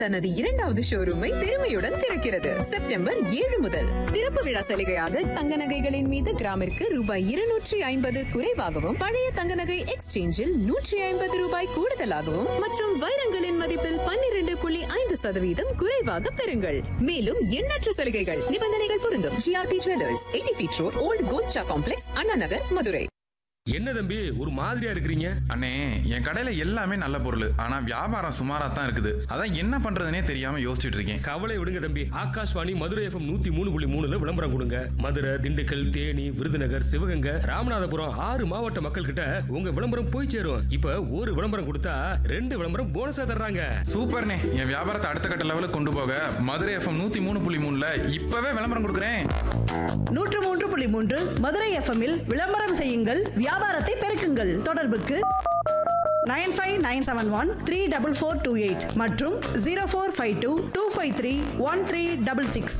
தனது இரண்டாவது ஷோரூமை பெருமையுடன் திறக்கிறது செப்டம்பர் ஏழு முதல் திறப்பு விழா சலுகையாக தங்க நகைகளின் மீது கிராமிற்கு ரூபாய் இருநூற்றி ஐம்பது குறைவாகவும் பழைய தங்க நகை எக்ஸ்சேஞ்சில் நூற்றி ஐம்பது ரூபாய் கூடுதலாகவும் மற்றும் வைரங்களின் மதிப்பில் பன்னிரண்டு புள்ளி ஐந்து சதவீதம் குறைவாக பெறுங்கள் மேலும் எண்ணற்ற சலுகைகள் நிபந்தனைகள் பொருந்தும் GRP jewellers eighty feet road old Kolcha complex Anna Nagar Madurai என்ன தம்பி ஒரு மாதிரியா இருக்கிறீங்க அண்ணே என் கடையில எல்லாமே நல்ல பொருள் ஆனா வியாபாரம் சுமாரா தான் இருக்குது அதான் என்ன பண்றதுனே தெரியாம யோசிச்சுட்டு இருக்கேன் கவலை விடுங்க தம்பி ஆகாஷ்வாணி மதுரை எஃப்எம் நூத்தி மூணு புள்ளி மூணுல விளம்பரம் கொடுங்க மதுரை திண்டுக்கல் தேனி விருதுநகர் சிவகங்கை ராமநாதபுரம் ஆறு மாவட்ட மக்கள் கிட்ட உங்க விளம்பரம் போய் சேரும் இப்ப ஒரு விளம்பரம் கொடுத்தா ரெண்டு விளம்பரம் போனஸா தர்றாங்க சூப்பர்ண்ணே என் வியாபாரத்தை அடுத்த கட்ட லெவலுக்கு கொண்டு போக மதுரை எஃப்எம் நூத்தி மூணு புள்ளி மூணுல இப்பவே விளம்பரம் கொடுக்குறேன் நூற்று மூன்று புள்ளி மூன்று மதுரை எஃப்எம்மில் விளம்பரம் செய்யுங்கள் வியாபாரத்தை பெருக்குங்கள் தொடர்புக்கு nine five nine seven one three double four two eight மற்றும் zero four five two two five three one three double six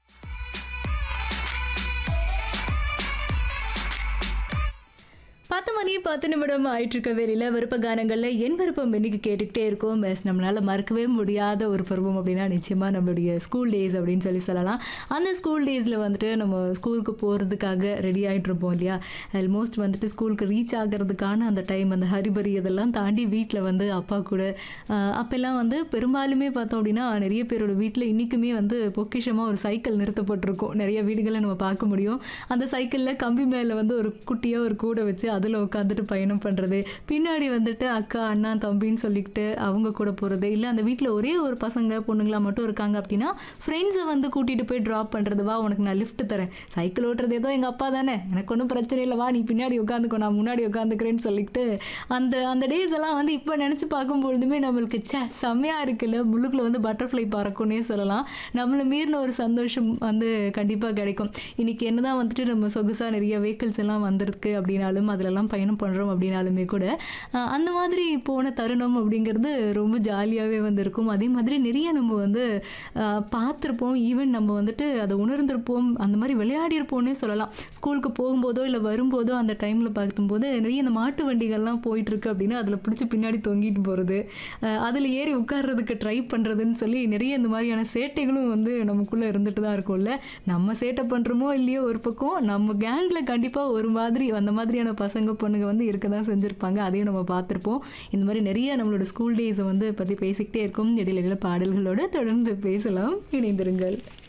பத்து மணி பத்து நிமிடம் ஆயிட்டு இருக்க வேலையில் விருப்ப கானங்களில் என் விருப்பம் இன்னைக்கு கேட்டுக்கிட்டே இருக்கோம் எஸ் நம்மளால் மறக்கவே முடியாத ஒரு பருவம் அப்படின்னா நிச்சயமாக நம்மளுடைய ஸ்கூல் டேஸ் அப்படின்னு சொல்லி சொல்லலாம் அந்த ஸ்கூல் டேஸில் வந்துட்டு நம்ம ஸ்கூலுக்கு போகிறதுக்காக ரெடி ஆகிட்டு இருப்போம் இல்லையா ஆல்மோஸ்ட் வந்துட்டு ஸ்கூலுக்கு ரீச் ஆகிறதுக்கான அந்த டைம் அந்த ஹரிபரி இதெல்லாம் தாண்டி வீட்டில் வந்து அப்பா கூட ஆஹ், அப்பெல்லாம் வந்து பெரும்பாலுமே பார்த்தோம் அப்படின்னா நிறைய பேரோட வீட்டில் இன்றைக்குமே வந்து பொக்கிஷமாக ஒரு சைக்கிள் நிறுத்தப்பட்டிருக்கும் நிறைய வீடுகளை நம்ம பார்க்க முடியும் அந்த சைக்கிளில் கம்பி மேலே வந்து ஒரு குட்டியாக ஒரு கூடை வச்சு அதில் உட்காந்துட்டு பயணம் பண்ணுறது பின்னாடி வந்துட்டு அக்கா அண்ணா தம்பின்னு சொல்லிக்கிட்டு அவங்க கூட போகிறது இல்லை அந்த வீட்டில் ஒரே ஒரு பசங்க பொண்ணுங்களா மட்டும் இருக்காங்க அப்படின்னா ஃப்ரெண்ட்ஸை வந்து கூட்டிகிட்டு போய் ட்ராப் பண்ணுறது வா உனக்கு நான் லிஃப்ட் தரேன் சைக்கிள் ஓட்டுறது ஏதோ எங்கள் அப்பா தானே எனக்கு ஒன்றும் பிரச்சனை இல்லை வா நீ பின்னாடி உட்காந்துக்கோ நான் முன்னாடி உட்காந்துக்கிறேன்னு சொல்லிட்டு அந்த அந்த டேஸ் எல்லாம் வந்து இப்போ நினச்சி பார்க்கும்பொழுதுமே நம்மளுக்கு ச்சே செம்மையாக இருக்குல்ல முள்ளுக்குள்ள வந்து பட்டர்ஃப்ளை பறக்கும்னே சொல்லலாம் நம்மளை மீறின ஒரு சந்தோஷம் வந்து கண்டிப்பாக கிடைக்கும் இன்னைக்கு என்னதான் வந்துட்டு நம்ம சொகுசாக நிறைய வெஹிக்கிள்ஸ் எல்லாம் வந்திருக்கு அப்படின்னாலும் அதிலெல்லாம் பயணம் பண்ணுறோம் அப்படின்னாலுமே கூட அஹ், அந்த மாதிரி போன தருணம் அப்படிங்கிறது ரொம்ப ஜாலியாகவே வந்து இருக்கும் அதே மாதிரி நிறைய நம்ம வந்து அஹ், பார்த்திருப்போம் ஈவன் நம்ம வந்துட்டு அதை உணர்ந்திருப்போம் அந்த மாதிரி விளையாடியிருப்போம்னே சொல்லலாம் ஸ்கூலுக்கு போகும்போதோ இல்லை வரும்போதோ அந்த டைமில் பார்க்கும்போது நிறைய இந்த மாட்டு வண்டிகள்லாம் போயிட்டு இருக்கு அப்படின்னா அதில் பிடிச்சி பின்னாடி தொங்கிட்டு போகிறது அதில் ஏறி உட்கார்றதுக்கு ட்ரை பண்ணுறதுன்னு சொல்லி நிறைய இந்த மாதிரியான சேட்டைகளும் வந்து நமக்குள்ளே இருந்துட்டு தான் இருக்கும்ல நம்ம சேட்டை பண்ணுறோமோ இல்லையோ ஒரு பக்கம் நம்ம கேங்கில் கண்டிப்பாக ஒரு மாதிரி அந்த மாதிரியான பசங்க பொண்ணுங்க வந்து இருக்க தான் செஞ்சுருப்பாங்க அதையும் நம்ம பார்த்துருப்போம் இந்த மாதிரி நிறைய நம்மளோட ஸ்கூல் டேஸை வந்து பற்றி பேசிக்கிட்டே இருக்கோம் இடையில இடையில பாடல்களோட தொடர்ந்து பேசலாம் இணைந்திருங்கள்